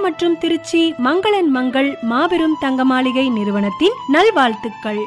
மற்றும் திருச்சி மங்களன் மங்கள் மாபெரும் தங்க மாளிகை நிறுவனத்தின் நல்வாழ்த்துக்கள்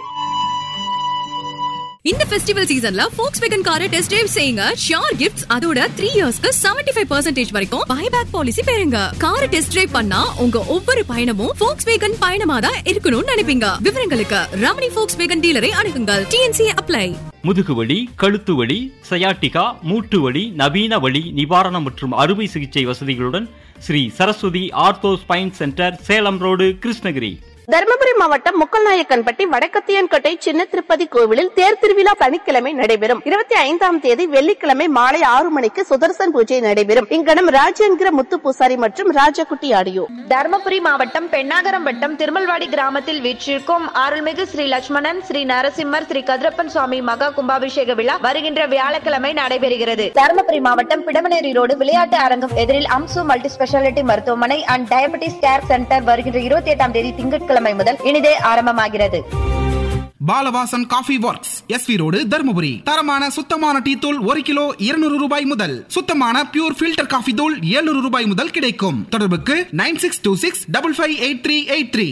இந்த ஃபெஸ்டிவல் சீசன்ல ஃபோக்ஸ் வேகன் காரை டெஸ்ட் டிரைவ் செய்யுங்க ஷியோர் கிஃப்ட்ஸ் அதோட த்ரீ இயர்ஸ்க்கு செவன்டி ஃபைவ் பர்சன்டேஜ் வரைக்கும் பைபேக் பாலிசி பெறுங்க காரை டெஸ்ட் டிரைவ் பண்ணா உங்க ஒவ்வொரு பயணமும் ஃபோக்ஸ் வேகன் பயணமா தான் இருக்கணும்னு நினைப்பீங்க விவரங்களுக்கு ரமணி ஃபோக்ஸ் வேகன் டீலரை அணுகுங்கள் டிஎன்சி அப்ளை முதுகுவலி கழுத்து வலி சயாட்டிகா மூட்டு வலி நவீன வலி நிவாரணம் மற்றும் அறுவை சிகிச்சை வசதிகளுடன் Shri Saraswati ortho spine centre Salem road Krishnagiri Dharmapuri மாவட்டம் முக்கல்நாயக்கன்பட்டி வடக்கத்தியன்கோட்டை சின்ன திருப்பதி கோவிலில் தேர் திருவிழா சனிக்கிழமை நடைபெறும் இருபத்தி ஐந்தாம் தேதி வெள்ளிக்கிழமை மாலை ஆறு மணிக்கு சுதர்சன் பூஜை நடைபெறும் இங்கனம் ராஜ என்கிற முத்து பூசாரி மற்றும் ராஜகுட்டி ஆடியோ தருமபுரி மாவட்டம் பெண்ணாகரம் வட்டம் திருமல்வாடி கிராமத்தில் வீற்றிருக்கும் அருள்மிகு ஸ்ரீ லட்சுமணன் ஸ்ரீ நரசிம்மர் ஸ்ரீ கதிரப்பன் சுவாமி மகா கும்பாபிஷேக விழா வருகின்ற வியாழக்கிழமை நடைபெறுகிறது தருமபுரி மாவட்டம் பிடமனேரி ரோடு விளையாட்டு அரங்கம் எதிரில் அம்சு மல்டி ஸ்பெஷாலிட்டி மருத்துவமனை அண்ட் டயபெட்டிஸ் கேர் சென்டர் வருகின்ற இருபத்தி எட்டாம் தேதி திங்கட்கிழமை முதல் இனிதே ஆரம்பமாகிறது Balavasan coffee works SV road Dharmapuri தரமான சுத்தமான டீ தூள் ஒரு கிலோ இருநூறு ரூபாய் முதல் சுத்தமான பியூர் ஃபில்டர் காஃபி தூள் 700 ரூபாய் முதல் கிடைக்கும் தொடர்புக்கு nine six two six double five eight three eight three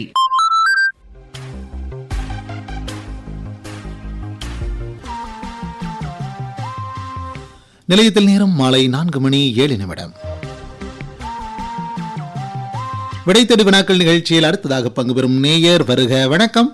நிலையத்தில் நேரம் மாலை நான்கு மணி ஏழு நிமிடம் விடைத்தெடு வினாக்கள் நிகழ்ச்சியில் அடுத்ததாக பங்கு பெறும் நேயர் வருக வணக்கம்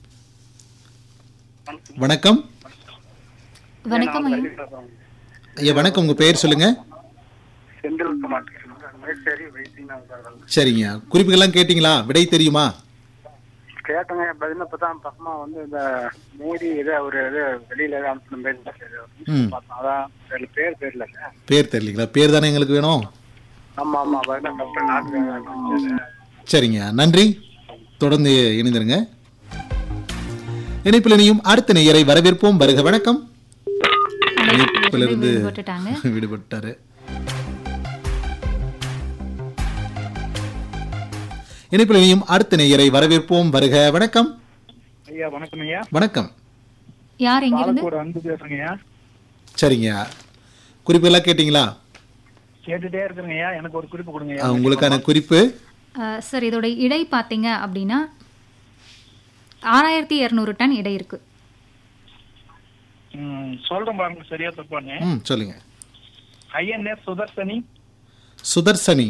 வணக்கம் வணக்கம் ஐயா ஐயா வணக்கம் உங்க பெயர் சொல்லுங்க செந்தில்குமார் மேச்சேரி வைத்தியநாத சரிங்க குறிப்புகள்லாம் கேட்டீங்களா விடை தெரியுமா கேட்டங்க பார்த்தீங்கன்னா இப்போ தான் பக்கமா வந்து இந்த மோடி இதை ஒரு இது வெளியில ஏதோ அனுப்பின மாதிரி ம். பார்த்தோம் அதான் தெரியல பேர் தெரியலங்க பேர் தெரியலீங்களா பேர் தானே எங்களுக்கு வேணும் ஆமா ஆமா பார்த்தீங்கன்னா டாக்டர் நாட்டு சரிங்க நன்றி தொடர்ந்து இணைந்திருங்க இணைப்பில் இணையும் அடுத்த நேயரை வரவேற்போம் வருக வணக்கம் இணைப்பிலிருந்து விட்டுட்டாங்க விடுபட்டாரு இணைப்பில் இணையும் அடுத்த நேயரை வரவேற்போம் வருக வணக்கம் ஐயா வணக்கம் ஐயா வணக்கம் யார் எங்கிருந்து பாலக்கோடு அன்பு பேசுறேங்க ஐயா சரிங்க குறிப்பெல்லாம் கேட்டீங்களா கேட்டுட்டே இருக்கிறேங்க ஐயா எனக்கு ஒரு குறிப்பு கொடுங்க ஆ, உங்களுக்கான குறிப்பு அஹ், சார் இதோட இடை பார்த்தீங்க அப்படின்னா ஆறாயிரத்தி இரநூறு டன் இடை இருக்கு சொல்றேன் பாருங்க சரியா தப்பானு ம் சொல்லுங்க ஐஎன்எஸ் சுதர்சனி சுதர்சனி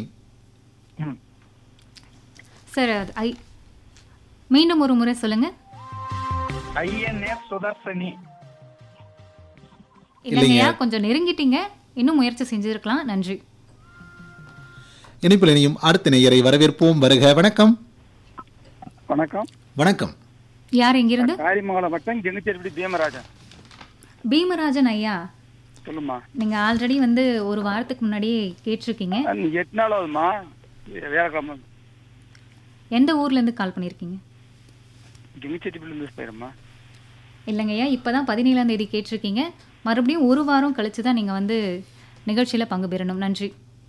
சார் அது ஐ மீண்டும் ஒரு முறை சொல்லுங்க ஐஎன்எஸ் சுதர்சனி இல்லைங்கய்யா கொஞ்சம் நெருங்கிட்டீங்க இன்னும் முயற்சி செஞ்சிருக்கலாம் நன்றி இணைப்பில் இணையும் அடுத்த நேயரை வரவேற்போம் வருக வணக்கம் வணக்கம் வணக்கம் யார் எங்கிருந்து காரிமங்கலம் வட்டம் கெங்குச்சேரி பீமராஜன் பீமராஜன் ஐயா சொல்லுமா நீங்க ஆல்ரெடி வந்து ஒரு வாரத்துக்கு முன்னாடியே கேட்டிருக்கீங்க எட்டு நாள் ஆகுதுமா வேலைக்கிழமை எந்த ஊர்ல இருந்து கால் பண்ணியிருக்கீங்க கெங்குச்சேரி போயிருமா இல்லைங்கய்யா இப்பதான் பதினேழாம் தேதி கேட்டிருக்கீங்க மறுபடியும் ஒரு வாரம் கழிச்சு தான் நீங்க வந்து நிகழ்ச்சியில பங்கு பெறணும் நன்றி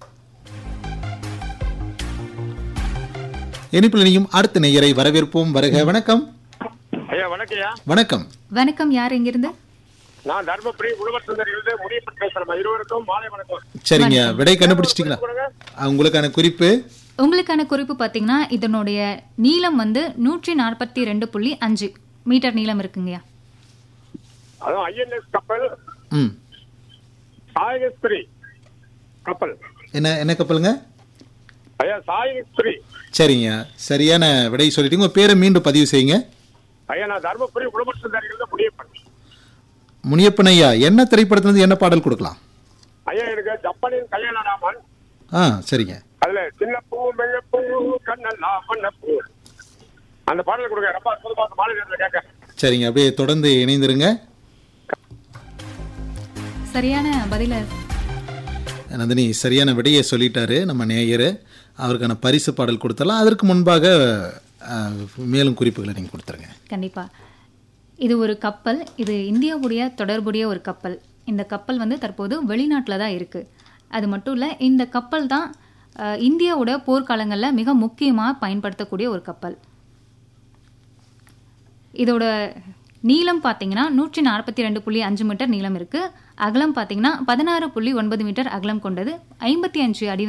இணைப்பில் இணையும் அடுத்த நேயரை வரவேற்போம் வருக வணக்கம் ஐயா வணக்கம் ஐயா வணக்கம் வணக்கம் யார் எங்கிருந்து நான் தர்மபுரி உழவர் சந்தரிலிருந்து முடியப்பட்டு பேசுறேன் இருவருக்கும் மாலை வணக்கம் சரிங்க விடை கண்டுபிடிச்சிட்டீங்களா ஆ, உங்களுக்கான குறிப்பு உங்களுக்கான குறிப்பு பார்த்தீங்கன்னா இதனுடைய நீளம் வந்து நூற்றி நாற்பத்தி ரெண்டு புள்ளி அஞ்சு மீட்டர் நீளம் இருக்குங்கய்யா அதுவும் ஐஎன்எஸ் கப்பல் ம் சாயகஸ்திரி கப்பல் என்ன என்ன கப்பலுங்க ஐயா சாயகஸ்திரி சரிங்க சரியான விடை சொல்லிட்டீங்க உங்க பேரை மீண்டும் பதிவு செய்யுங்க ஐயா நான் தர்மபுரி உழவர் சந்தரிலிருந்து முடியப்பன் முனியப்பன் ஐயா என்ன திரைப்படத்திலிருந்து என்ன பாடல் கொடுக்கலாம் ஐயா எனக்கு ஜப்பானின் கல்யாண ராமன் ஆ சரிங்க அதுல சின்ன பூ மெல்ல பூ கண்ணெல்லாம் பண்ண பூ அந்த பாடல் கொடுங்க ரொம்ப அற்புதமா அந்த மாலை நேரத்தில் கேட்க சரிங்க அப்படியே தொடர்ந்து இணைந்திருங்க சரியான பதில நந்தினி சரியான விடையை சொல்லிட்டாரு நம்ம நேயர் அவருக்கான பரிசு பாடல் கொடுத்தலாம் அதற்கு முன்பாக ஆ, மேலும் குறிப்புகளை நீங்கள் கொடுத்துருங்க கண்டிப்பா இது ஒரு கப்பல் இது இந்தியாவுடைய தொடர்புடைய ஒரு கப்பல் இந்த கப்பல் வந்து தற்போது வெளிநாட்டில் தான் இருக்கு அது மட்டும் இல்லை இந்த கப்பல் தான் அஹ், இந்தியாவோட போர்க்காலங்களில் மிக முக்கியமாக பயன்படுத்தக்கூடிய ஒரு கப்பல் இதோட நீளம் பார்த்தீங்கன்னா நூற்றி நாற்பத்தி ரெண்டு புள்ளி அஞ்சு மீட்டர் நீளம் இருக்கு அகலம் பார்த்தீங்கன்னா பதினாறு புள்ளி ஒன்பது மீட்டர் அகலம் கொண்டது ஐம்பத்தி அஞ்சு அடி